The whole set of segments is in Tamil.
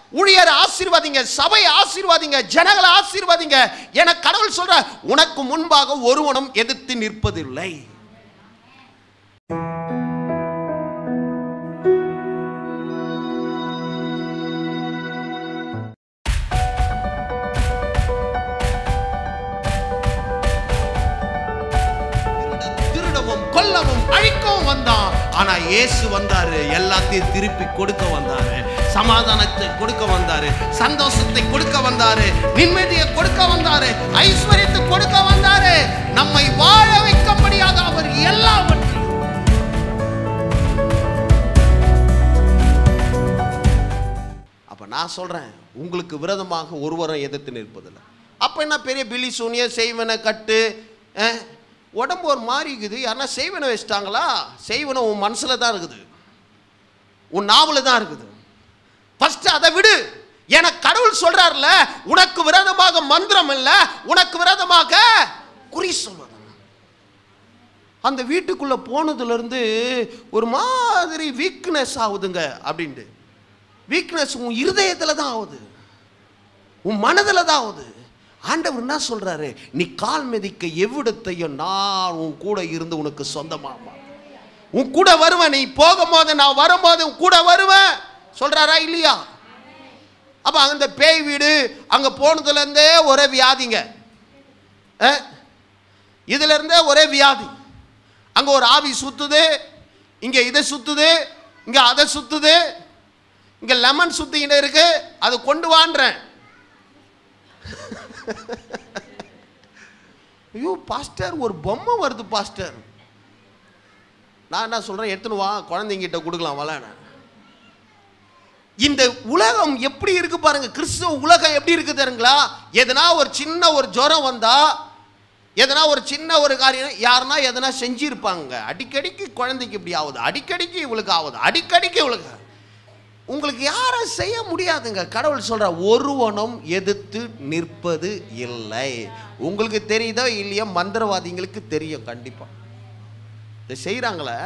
ஊழியரை ஆசீர்வாதிங்க சபை ஆசீர்வாதிங்க ஜனங்களை ஆசீர்வாதிங்க என கடவுள் சொல்ற உனக்கு முன்பாக ஒருவனும் எதிர்த்து நிற்பதில்லை திருடவும் கொல்லவும் அழிக்கவும் வந்தான் ஆனா இயேசு வந்தாரு எல்லாத்தையும் திருப்பி கொடுக்க வந்தாரு சமாதானத்தை கொடுக்க வந்தாரு சந்தோஷத்தை கொடுக்க வந்தாரு நிம்மதியை கொடுக்க வந்தாரு ஐஸ்வர்யத்தை கொடுக்க வந்தாரு நம்மை வாழ வைக்கும்படியாக அவர் எல்லாவற்றையும் அப்ப நான் சொல்றேன் உங்களுக்கு விரதமாக ஒருவரும் எதிர்த்து நிற்பதில்லை அப்ப என்ன பெரிய பில்லி சூனிய செய்வனை கட்டு அஹ், உடம்பு ஒரு மாதிரி இருக்குது யாருன்னா செய்வனை வச்சிட்டாங்களா செய்வனை உன் மனசுல தான் இருக்குது உன் நாவல தான் இருக்குது ஃபர்ஸ்ட் அதை விடு என கடவுள் சொல்றாருல உனக்கு விரோதமாக மந்திரம் இல்ல உனக்கு விரோதமாக குறி சொல்வது அந்த வீட்டுக்குள்ள போனதுல இருந்து ஒரு மாதிரி வீக்னஸ் ஆகுதுங்க அப்படின்ட்டு வீக்னஸ் உன் இருதயத்தில் தான் ஆகுது உன் மனதில் தான் ஆகுது ஆண்டவர் என்ன சொல்றாரு நீ கால் மிதிக்க எவ்விடத்தையும் நான் உன் கூட இருந்து உனக்கு சொந்தமாமா உன் கூட வருவேன் நீ போகும்போது நான் வரும்போது உன் கூட வருவேன் சொல்றாரா இல்லையா அப்ப அந்த பேய் வீடு அங்க போனதுல இருந்தே ஒரே வியாதிங்க அஹ்? இதுல இருந்தே ஒரே வியாதி அங்க ஒரு ஆவி சுத்துது இங்க இதை சுத்துது இங்க அதை சுத்துது இங்க லெமன் சுத்திக்கிட்டு இருக்கு அது கொண்டு வான்றேன் ஐயோ பாஸ்டர் ஒரு பொம்மை வருது பாஸ்டர் நான் என்ன சொல்றேன் எடுத்துன்னு வா குழந்தைங்கிட்ட கொடுக்கலாம் விளையாட இந்த உலகம் எப்படி இருக்கு பாருங்க கிறிஸ்துவ உலகம் எப்படி இருக்கு தெரியுங்களா எதனா ஒரு சின்ன ஒரு ஜுரம் வந்தா எதனா ஒரு சின்ன ஒரு காரியம் யாருன்னா எதனா செஞ்சிருப்பாங்க அடிக்கடிக்கு குழந்தைக்கு இப்படி ஆகுது அடிக்கடிக்கு இவளுக்கு ஆகுது அடிக்கடிக்கு இவளுக்கு உங்களுக்கு யாரும் செய்ய முடியாதுங்க கடவுள் சொல்ற ஒருவனும் எதிர்த்து நிற்பது இல்லை உங்களுக்கு தெரியுதோ இல்லையோ மந்திரவாதிங்களுக்கு தெரியும் கண்டிப்பா இதை செய்கிறாங்களே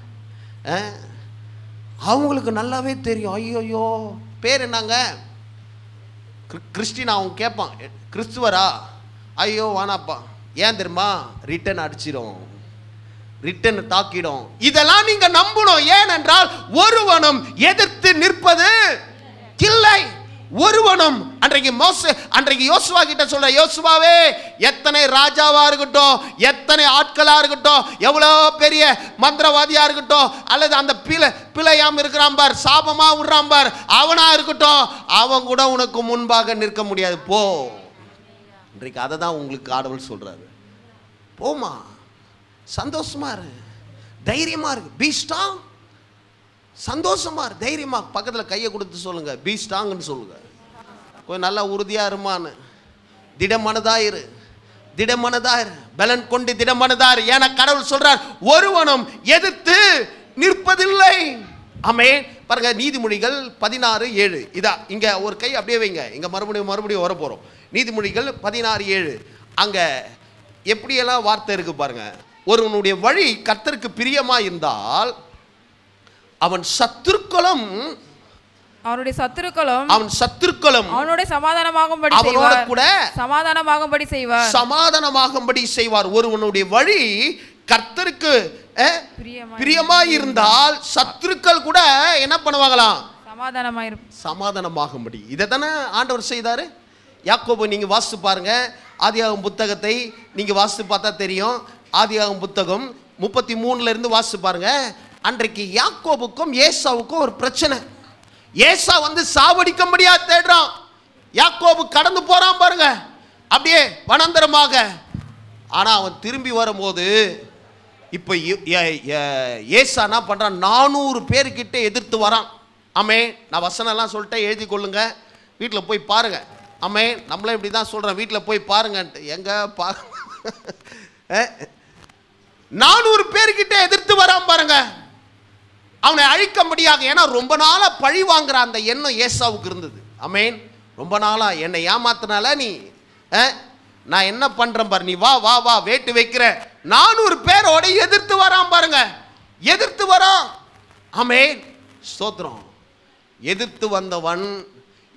அவங்களுக்கு நல்லாவே தெரியும் ஐயோயோ பேர் என்னங்க கிறிஸ்டின் கிறிஸ்டின் அவன் கேட்பான் "எ- கிறிஸ்துவரா ஐயோ வானாப்பா ஏன் தெரியுமா ரிட்டன் அடிச்சிடும் ரிட்டன் தாக்கிடும் இதெல்லாம் நீங்க நம்பணும் ஏனென்றால் ஒருவனும் எதிர்த்து நிற்பது இல்லை ஒருவனும் அன்றைக்கு மோச அன்றைக்கு யோசுவா கிட்ட சொல்ற யோசுவாவே எத்தனை ராஜாவா இருக்கட்டும் எத்தனை ஆட்களா இருக்கட்டும் எவ்வளோ பெரிய மந்திரவாதியா இருக்கட்டும் அல்லது அந்த பிழை பிழையாம இருக்கிறான் பார் சாபமா விடுறான் பார் அவனா இருக்கட்டும் அவன் கூட உனக்கு முன்பாக நிற்க முடியாது போ இன்றைக்கு அதை தான் உங்களுக்கு ஆடவள் சொல்றாரு போமா சந்தோஷமா இரு தைரியமா இருக்கு பி ஸ்ட்ராங் சந்தோஷமா இரு தைரியமா பக்கத்துல கையை கொடுத்து சொல்லுங்க பி ஸ்ட்ராங்னு சொல்லுங்க கொஞ்சம் நல்லா உறுதியா இருமான்னு திடமனதாயிரு திடமனதாயிரு பலன் கொண்டு திடமனதாயிரு ஏன்னா கடவுள் சொல்றார் ஒருவனும் எதிர்த்து நிற்பதில்லை ஆமே பாருங்க நீதிமொழிகள் பதினாறு ஏழு இதா இங்க ஒரு கை அப்படியே வைங்க இங்க மறுபடியும் மறுபடியும் வர போறோம் நீதிமொழிகள் பதினாறு ஏழு அங்க எப்படியெல்லாம் வார்த்தை இருக்கு பாருங்க ஒருவனுடைய வழி கர்த்தருக்கு பிரியமா இருந்தால் அவன் சத்துருக்களும் அவனுடைய சத்துருக்களும் அவன் சத்துருக்களும் அவனோட சமாதானமாகும்படி அவனோட செய்வார் கூட சமாதானமாகும்படி செய்வார் சமாதானமாகும்படி செய்வார் ஒருவனுடைய வழி கர்த்தருக்கு அஹ், பிரியமாய் பிரியமாய் இருந்தால் சத்துருக்கள் கூட என்ன பண்ணுவாங்களாம் சமாதானமாயிரும் சமாதானமாகும்படி இதை தானே ஆண்டவர் செய்தாரு யாக்கோபு நீங்க வாசித்து பாருங்க ஆதியாகமம் புத்தகத்தை நீங்க வாசித்து பார்த்தா தெரியும் ஆதியாகமம் புத்தகம் முப்பத்தி மூணுல இருந்து வாசித்து பாருங்க அன்றைக்கு யாக்கோபுக்கும் ஏசாவுக்கும் ஒரு பிரச்சனை ஏசா வந்து சாவடிக்கும்படியா தேடுறான் யாக்கோபு கடந்து போறான் பாருங்க அப்படியே வனாந்தரமாக ஆனா அவன் திரும்பி வரும்போது இப்போ ஏ- ஏ- ஏ- ஏசா என்ன பண்றான் நானூறு பேர்கிட்ட எதிர்த்து வரான் ஆமே நான் வசனம்லாம் சொல்லிட்டேன் எழுதி கொள்ளுங்க வீட்டில் போய் பாருங்க ஆமே நம்மளே இப்படி தான் சொல்கிறேன் வீட்டில் போய் பாருங்கன்ட்டு எங்க பா அஹ். நானூறு பேர்கிட்ட எதிர்த்து வரான் பாருங்க அவனை அழிக்கும்படியாக ஏன்னா ரொம்ப நாளா பழி வாங்குற அந்த எண்ணம் ஏசாவுக்கு இருந்தது அமேன் ரொம்ப நாளா என்னை ஏமாத்தினால நீ அஹ், நான் என்ன பண்றேன் பாரு நீ வா வா வா வேட்டு வைக்கிற நானூறு பேரோட எதிர்த்து வரான் பாருங்க எதிர்த்து வரான் அமேன் ஸ்தோத்திரம் எதிர்த்து வந்தவன்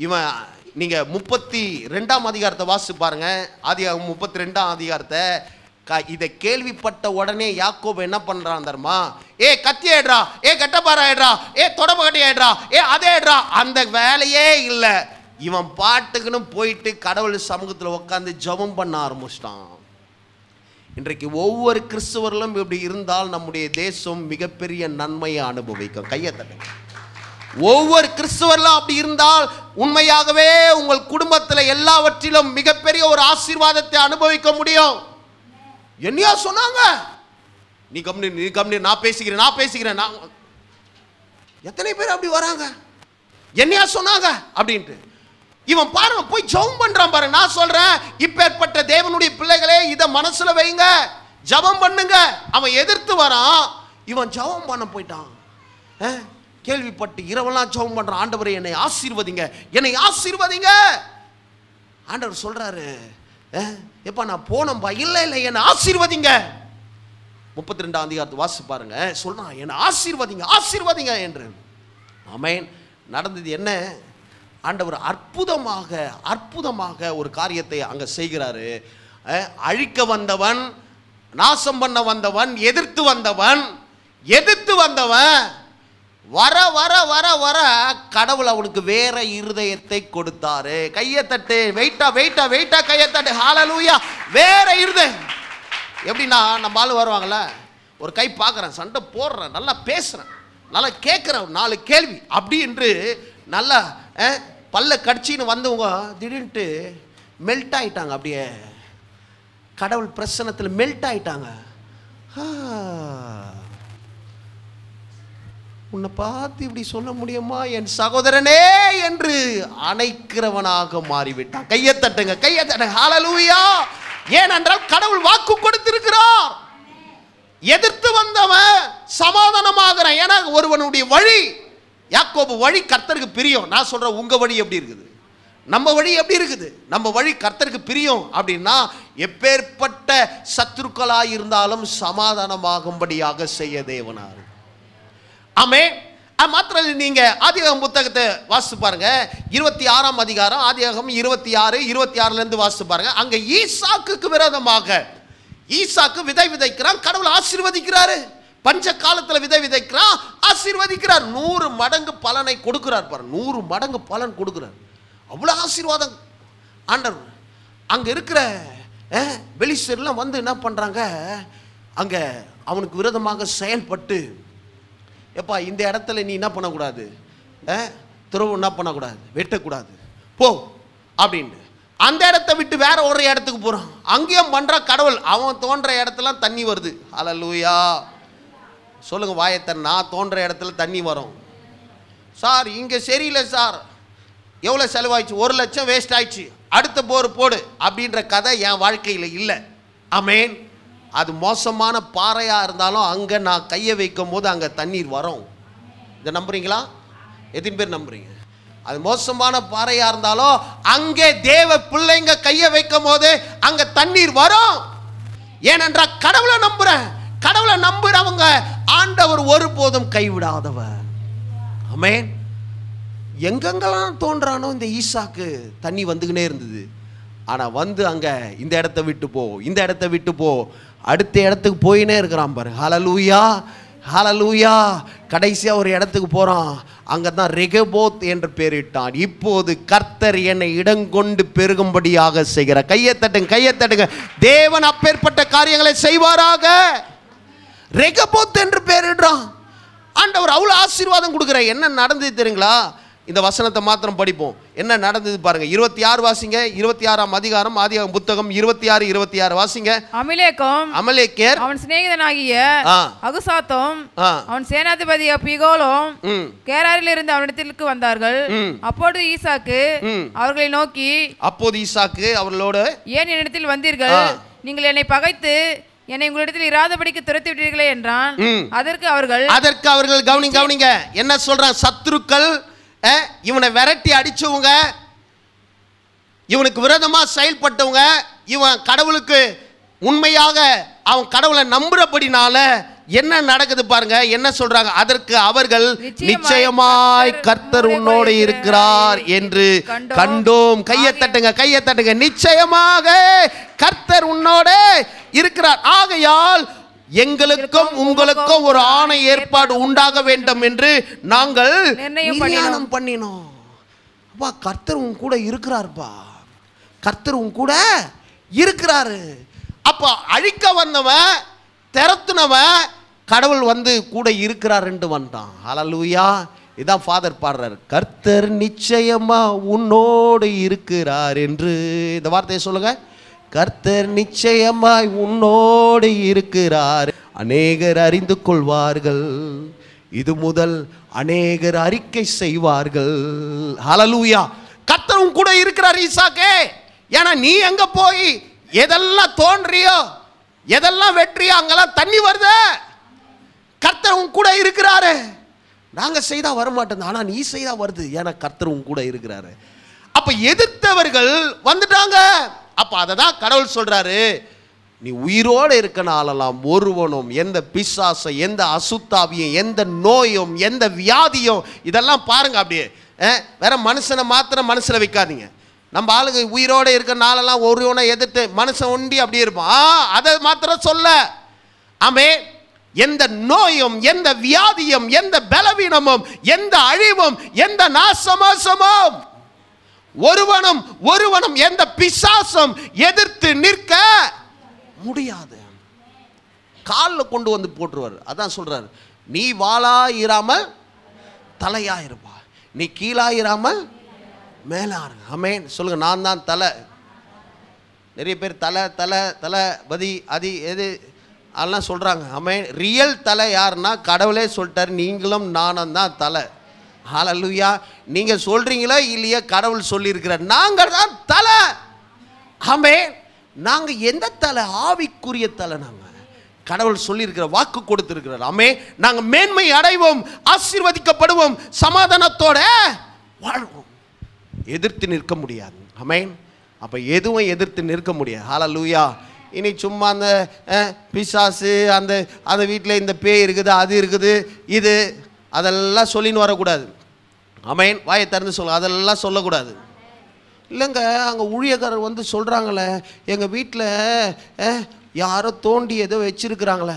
இவன் நீங்க முப்பத்தி ரெண்டாம் அதிகாரத்தை வாசிச்சு பாருங்க ஆதி முப்பத்தி ரெண்டாம் அதிகாரத்தை க- இதை கேள்விப்பட்ட உடனே யாக்கோபு என்ன பண்றான் தெரியுமா ஏ கத்தி ஆயிடுறா ஏ கட்டப்பாரா ஆயிடுறா ஏ தொடப்ப கட்டி ஆயிடுறா ஏ அதே ஆயிடுறா அந்த வேலையே இல்லை இவன் பாட்டுக்குன்னு போயிட்டு கடவுள் சமூகத்தில் உட்காந்து ஜெபம் பண்ண ஆரம்பிச்சிட்டான் இன்றைக்கு ஒவ்வொரு கிறிஸ்தவர்களும் இப்படி இருந்தால் நம்முடைய தேசம் மிகப்பெரிய நன்மையை அனுபவிக்கும் கையை தட்டுங்க ஒவ்வொரு கிறிஸ்தவர்களும் அப்படி இருந்தால் உண்மையாகவே உங்கள் குடும்பத்தில் எல்லாவற்றிலும் மிகப்பெரிய ஒரு ஆசீர்வாதத்தை அனுபவிக்க முடியும் என்னையா சொன்னாங்க நீ கம்னி நீ கம்னி நான் பேசிக்கிறேன் நான் பேசிக்கிறேன் நான் எத்தனை பேர் அப்படி வராங்க என்னையா சொன்னாங்க அப்படின்ட்டு இவன் பாருங்க போய் ஜெபம் பண்றான் பாருங்க நான் சொல்றேன் இப்பேற்பட்ட தேவனுடைய பிள்ளைகளே இதை மனசுல வைங்க ஜெபம் பண்ணுங்க அவன் எதிர்த்து வரான் இவன் ஜெபம் பண்ண போயிட்டான் அஹ், கேள்விப்பட்டு இரவெல்லாம் ஜெபம் பண்றான் ஆண்டவரே என்னை ஆசீர்வதிங்க என்னை ஆசீர்வதிங்க ஆண்டவர் சொல்றாரு அஹ், எப்பா நான் போனேன்பா இல்லை இல்லை என்னை ஆசீர்வதிங்க முப்பத்தி ரெண்டாம் அதிகாரத்தை வாசி பாருங்க சொல்றான் என்னை ஆசீர்வதிங்க ஆசீர்வதிங்க என்று ஆமென் நடந்தது என்ன ஆண்டவர் அற்புதமாக அற்புதமாக ஒரு காரியத்தை அங்க செய்கிறாரு அஹ், அழிக்க வந்தவன் நாசம் பண்ண வந்தவன் எதிர்த்து வந்தவன் எதிர்த்து வந்தவன் வர வர வர வர கடவுள் அவனுக்கு வேற இருதயத்தை கொடுத்தாரு கையை தட்டு வெயிட்டா வெயிட்டா வெயிட்டா கையை தட்டு ஹalleluya வேற இருதயம் எப்படின்னா நம்ம ஆளு வருவாங்கல்ல ஒரு கை பார்க்குறேன் சண்டை போடுறேன் நல்லா பேசுகிறேன் நல்லா கேட்குறேன் ஒரு நாலு கேள்வி அப்படி என்று நல்லா அஹ், பல்ல கடிச்சின்னு வந்தவங்க திடீர்னுட்டு மெல்ட் ஆயிட்டாங்க அப்படியே கடவுள் பிரசனத்தில் மெல்ட் ஆயிட்டாங்க ஆ. உன்னை பார்த்து இப்படி சொல்ல முடியுமா என் சகோதரனே என்று அணைக்கிறவனாக மாறிவிட்டான் கையை தட்டுங்க கையை தட்டுங்க ஹalleluya ஏனென்றால் கடவுள் வாக்கு கொடுத்திருக்கிறார் எதிர்த்து வந்தவன் சமாதானமாகிறான் ஏன்னா ஒருவனுடைய வழி யாக்கோபு வழி கர்த்தருக்கு பிரியம் நான் சொல்றேன் உங்க வழி எப்படி இருக்குது நம்ம வழி எப்படி இருக்குது நம்ம வழி கர்த்தருக்கு பிரியம் அப்படின்னா எப்பேற்பட்ட சத்துருக்களாய் இருந்தாலும் சமாதானமாகும்படியாக செய்ய தேவனார் ஆமே அது மாத்திரம் இல்லை, நீங்க ஆதியாகமம் புத்தகத்தை வாசித்து பாருங்க இருபத்தி ஆறாம் அதிகாரம் ஆதியாகமம் இருபத்தி ஆறு இருபத்தி ஆறுல இருந்து வாசித்து பாருங்க அங்க ஈசாக்குக்கு விரோதமாக ஈசாக்கு விதை விதைக்கிறான் கடவுள் ஆசீர்வதிக்கிறாரு பஞ்ச காலத்துல விதை விதைக்கிறான் ஆசீர்வதிக்கிறார் நூறு மடங்கு பலனை கொடுக்கிறார் பாரு நூறு மடங்கு பலன் கொடுக்கிறார் அவ்வளவு ஆசீர்வாதம் ஆண்டவர் அங்க இருக்கிற அஹ், பெலிஸ்தர்லாம் வந்து என்ன பண்றாங்க அங்க அவனுக்கு விரோதமாக செயல்பட்டு எப்பா இந்த இடத்துல நீ என்ன பண்ணக்கூடாது அஹ், துறவு என்ன பண்ணக்கூடாது வெட்டக்கூடாது போ அப்படின்னு அந்த இடத்த விட்டு வேற ஒரு இடத்துக்கு போகிறான் அங்கேயும் பண்ணுற கடவுள் அவன் தோன்ற இடத்துலாம் தண்ணி வருது ஹalleluya சொல்லுங்க வாயத்தன் நான் தோன்ற இடத்துல தண்ணி வரும் சார் இங்கே சரியில்லை சார் எவ்வளோ செலவாயிடுச்சு ஒரு லட்சம் வேஸ்ட் ஆயிடுச்சு அடுத்த போர் போடு அப்படின்ற கதை என் வாழ்க்கையில் இல்லை அமேன் அது மோசமான பாறையாக இருந்தாலும் அங்கே நான் கையை வைக்கும் போது அங்கே தண்ணீர் வரும் இதை நம்புறீங்களா எத்தனை பேர் நம்புறீங்க அது மோசமான பாறையாக இருந்தாலும் அங்கே தேவ பிள்ளைங்க கையை வைக்கும் போது அங்கே தண்ணீர் வரும் ஏனென்றால் கடவுளை நம்புறேன் கடவுளை நம்புறவங்க ஆண்டவர் ஒருபோதும் கைவிடாதவர் ஆமென் எங்கெங்கெல்லாம் தோன்றானோ இந்த ஈசாக்கு தண்ணி வந்துக்கினே இருந்தது ஆனால் வந்து அங்கே இந்த இடத்த விட்டு போ இந்த இடத்த விட்டு போ அடுத்த இடத்துக்கு போயினே இருக்கிறான் பாரு ஹalleluya ஹalleluya கடைசியாக ஒரு இடத்துக்கு போகிறான் அங்கே தான் ரெகபோத் என்று பெயரிட்டான் இப்போது கர்த்தர் என்னை இடங்கொண்டு பெருகும்படியாக செய்கிறார் கையை தட்டுங்க கையை தட்டுங்க தேவன் அப்பேற்பட்ட காரியங்களை செய்வாராக ரெகபோத் என்று பெயரிடுறான் ஆண்டவர் அவ்வளோ ஆசீர்வாதம் கொடுக்குறார் என்ன நடந்தது தெரியுங்களா இந்த வசனத்தை மாத்திரம் படிப்போம் என்ன நடந்தது பாருங்க இருபத்தி ஆறு வாசிங்க இருபத்தி ஆறாம் அதிகாரம் ஆதியாகமம் புத்தகம் இருபத்தி ஆறு இருபத்தி ஆறு வாசிங்க அமிலேக்கும் அமலேக்கேர் அவன் சிநேகிதனாகிய ஆ. அகுசாத்தும் ஆ அவன் சேனாதிபதி பிகோலும் ம் கேராரில் இருந்து அவனிடத்திற்கு வந்தார்கள் ம். அப்பொழுது ஈசாக்கு ம். அவர்களை நோக்கி அப்போது ஈசாக்கு அவர்களோடு ஏன் என்னிடத்தில் வந்தீர்கள் ஆ. நீங்கள் என்னை பகைத்து என்னை உங்களிடத்தில் இராதபடிக்கு துரத்தி விட்டீர்களே என்றான் ம். அதற்கு அவர்கள் அதற்கு அவர்கள் கவனி கவனிங்க என்ன சொல்றான் சத்துருக்கள் அஹ், இவனை விரட்டி அடிச்சவங்க இவனுக்கு விரோதமா செயல்பட்டவங்க இவன் கடவுளுக்கு உண்மையாக அவன் கடவுளை நம்புறபடினால என்ன நடக்குது பாருங்க என்ன சொல்றாங்க அதற்கு அவர்கள் நிச்சயமாய் நிச்சயமாய் கர்த்தர் கர்த்தர் உன்னோடு உன்னோடு இருக்கிறார் இருக்கிறார் என்று கண்டோம். கண்டோம் கையை ஆகிய- தட்டுங்க கையை தட்டுங்க நிச்சயமாக கர்த்தர் உன்னோட இருக்கிறார் ஆகையால் எங்களுக்கும் உங்களுக்கும் ஒரு ஆணை ஏற்பாடு உண்டாக வேண்டும் என்று நாங்கள் நிர்ணயம் பண்ணினோம். நிர்யாணம் பண்ணினோம் அப்பா கர்த்தர் உன் கூட இருக்கிறார்ப்பா கர்த்தர் உன் கூட இருக்கிறாரு அப்போ அழிக்க வந்தவன் திறத்துனவன் கடவுள் வந்து கூட இருக்கிறாருன்ட்டு வந்துட்டான் ஹalleluya இதான் ஃபாதர் பாடுறாரு கர்த்தர் நிச்சயமா உன்னோடு இருக்கிறார் என்று இந்த வார்த்தையை சொல்லுங்க கர்த்தர் நிச்சயமாய் உன்னோடு இருக்கிறார் அநேகர் அறிந்து கொள்வார்கள் இது முதல் அநேகர் அறிக்கை செய்வார்கள் ஹalleluya கர்த்தர் உன் கூட இருக்கிறார் ஈசாக்கே ஏன்னா நீ எங்க போய் எதெல்லாம் தோன்றியோ எதெல்லாம் வெற்றியோ அங்கெல்லாம் தண்ணி வருது கர்த்தர் உன் கூட இருக்கிறாரு நாங்க செய்தா வர மாட்டேன் ஆனா நீ செய்தா வருது ஏன்னா கர்த்தர் உன் கூட இருக்கிறாரு அப்ப எதிர்த்தவர்கள் வந்துட்டாங்க அப்ப அதை தான் கடவுள் சொல்றாரு நீ உயிரோடு இருக்க நாளெல்லாம் ஒருவனும் எந்த பிசாசை எந்த அசுத்தாவியும் எந்த நோயும் எந்த வியாதியும் இதெல்லாம் பாருங்க அப்படியே அஹ், வேற மனுஷனை மாத்திரம் மனசுல வைக்காதீங்க நம்ம ஆளுங்க உயிரோட இருக்க நாளெல்லாம் ஒருவனை எதிர்த்து மனுஷன் ஒண்டி அப்படியே இருப்பான் ஆ, அதை மாத்திரம் சொல்ல ஆமே எந்த நோயும் எந்த வியாதியும் எந்த பலவீனமும் எந்த அழிவும் எந்த நாசமாசமும் ஒருவனும் ஒருவனும் எந்த பிசாசும் எதிர்த்து நிற்க முடியாது காலில் கொண்டு வந்து போட்டுருவார் அதான் சொல்றாரு நீ வாளா இராமல் தலையா இருப்பா நீ கீழா இராமல் மேலா இருங்க அமேன் சொல்லுங்க நான் தான் தலை நிறைய பேர் தலை தலை தலை பதி அதி எது அதெல்லாம் சொல்கிறாங்க அமேன் ரியல் தலை யாருன்னா கடவுளே சொல்லிட்டாரு நீங்களும் நானும் தான் தலை ஹalleluya நீங்கள் சொல்கிறீங்களோ இல்லையா கடவுள் சொல்லியிருக்கிறார் நாங்கள் தான் தலை ஆமென் நாங்கள் எந்த தலை ஆவிக்குரிய தலை நாங்கள் கடவுள் சொல்லியிருக்கிற வாக்கு கொடுத்திருக்கிறார் ஆமே நாங்கள் மேன்மை அடைவோம் ஆசீர்வதிக்கப்படுவோம் சமாதானத்தோட வாழ்வோம் எதிர்த்து நிற்க முடியாது அமேன் அப்போ எதுவும் எதிர்த்து நிற்க முடியாது ஹalleluya இனி சும்மா அந்த அஹ், பிசாசு அந்த அந்த வீட்டில் இந்த பேய் இருக்குது அது இருக்குது இது அதெல்லாம் சொல்லின்னு வரக்கூடாது அமேன் வாயை திறந்து சொல்ல அதெல்லாம் சொல்லக்கூடாது இல்லைங்க அங்கே ஊழியக்காரர் வந்து சொல்கிறாங்களே எங்கள் வீட்டில் யாரோ தோண்டி ஏதோ வச்சிருக்கிறாங்களே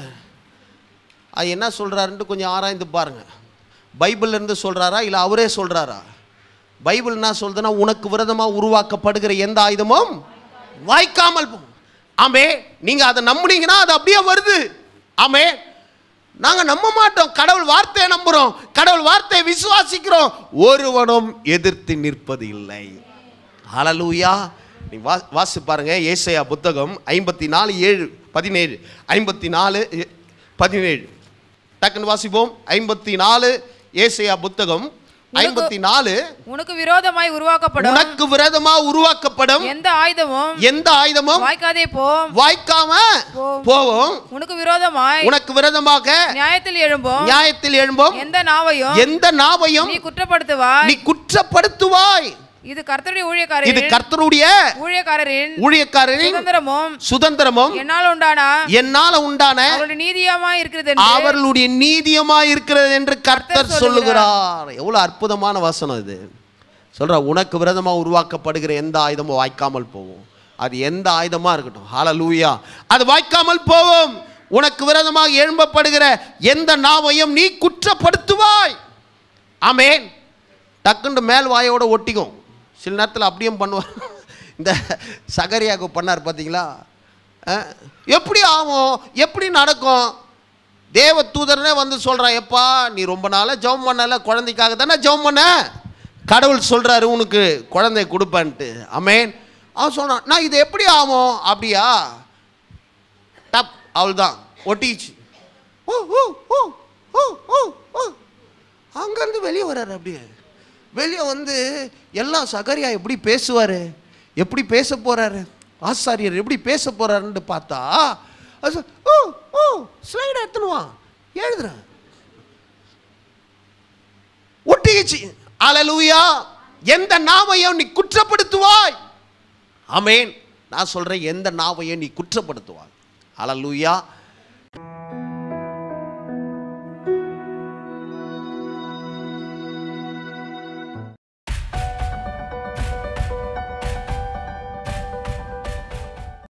அது என்ன சொல்கிறாருன்ட்டு கொஞ்சம் ஆராய்ந்து பாருங்கள் பைபிள்ல இருந்து சொல்கிறாரா இல்லை அவரே சொல்கிறாரா பைபிள் என்ன சொல்றதுன்னா உனக்கு விரதமாக உருவாக்கப்படுகிற எந்த ஆயுதமும் வாய்க்காமல் போகும் ஆமே நீங்கள் அதை நம்புனீங்கன்னா அது அப்படியே வருது ஆமே நாங்கள் நம்ப மாட்டோம் கடவுள் வார்த்தையை நம்புகிறோம் கடவுள் வார்த்தையை விசுவாசிக்கிறோம் ஒருவனும் எதிர்த்து நிற்பது இல்லை ஹalleluya நீ வா வாசி பாருங்க ஏசையா புத்தகம் ஐம்பத்தி நாலு ஏழு பதினேழு ஐம்பத்தி நாலு எ- பதினேழு டக்குன்னு வாசிப்போம் ஐம்பத்தி நாலு ஏசையா புத்தகம் ஐம்பத்தி நாலு உனக்கு விரோதமாய் உருவாக்கப்படும் உனக்கு விரதமா உருவாக்கப்படும் எந்த ஆயுதமும் எந்த ஆயுதமும் வாய்க்காதே போம் வாய்க்காம போம். போவோம் உனக்கு விரோதமாய் உனக்கு விரதமாக நியாயத்தில் எழும்பும் நியாயத்தில் எழும்போம் எந்த நாவையும் எந்த நாவையும் நீ குற்றப்படுத்துவாய் நீ குற்றப்படுத்துவாய் இது கர்த்தருடைய இது ஊழியக்காரரின் கர்த்தருடைய ஊழியக்காரரின் ஊழியக்காரரின் சுதந்திரமும் சுதந்திரமும் என்னால் உண்டானா என்னால உண்டான அவருடைய நீதியமாய் இருக்கிறது என்று அவர்களுடைய நீதியமா இருக்கிறது என்று கர்த்தர் கர்த்தர் சொல்லுகிறார் எவ்வளவு அற்புதமான வசனம் இது சொல்ற உனக்கு விரதமா உருவாக்கப்படுகிற எந்த ஆயுதமும் வாய்க்காமல் போகும் அது எந்த ஆயுதமா இருக்கட்டும் ஹalleluya அது வாய்க்காமல் போகும் உனக்கு விரதமாக எழும்பப்படுகிற எந்த நாவையும் நீ குற்றப்படுத்துவாய் ஆமென் டக்குண்டு மேல் வாயோட ஒட்டிக்கும் சில நேரத்தில் அப்படியும் பண்ணுவார் இந்த சகரியாக்கு பண்ணார் பார்த்தீங்களா அஹ், எப்படி ஆகும் எப்படி நடக்கும் தேவ தூதரனே வந்து சொல்கிறான் எப்பா நீ ரொம்ப நாளாக ஜெபம் பண்ணல குழந்தைக்காக தானே ஜெபம் பண்ண கடவுள் சொல்கிறாரு உனக்கு குழந்தை கொடுப்பேன்ட்டு அமேன் அவன் சொன்னான் நான் இது எப்படி ஆகும் அப்படியா டப் அவள் தான் ஒட்டிச்சு ஓ ஓ ஓ ஓ ஓ ஓ அங்கேருந்து வெளியே வர்றாரு அப்படியே வெளியே வந்து எல்லாம் சகரியா எப்படி பேசுவார் எப்படி பேச போகிறாரு ஆசாரியர் எப்படி பேச போகிறாருன்னு பார்த்தா அது சொ- ஓ ஓ ஸ்லைட் எடுத்துனுவான் எழுதுறேன் ஒட்டிக்கிச்சு அலலூயா எந்த நாவையும் நீ குற்றப்படுத்துவாய் ஆமென் நான் சொல்றேன் எந்த நாவையும் நீ குற்றப்படுத்துவாய் அலலூயா